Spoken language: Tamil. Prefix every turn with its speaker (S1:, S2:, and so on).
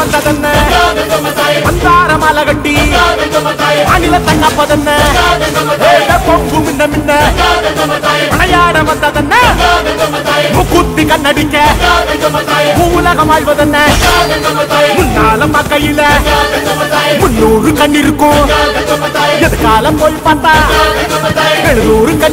S1: வந்ததென்ன மந்தார மாலை கட்டி அணில தங்கப்பதென்ன ஏட பொங்கு மின்ன மின்ன விளையாட வந்ததென்ன முக்குத்தி கண்ணடிக்க உலகம் ஆழ்வதென்ன முன்னால மக்கையில முன்னூறு கண் இருக்கும் எதுக்காலம் போய் பார்த்தா எழுநூறு கண்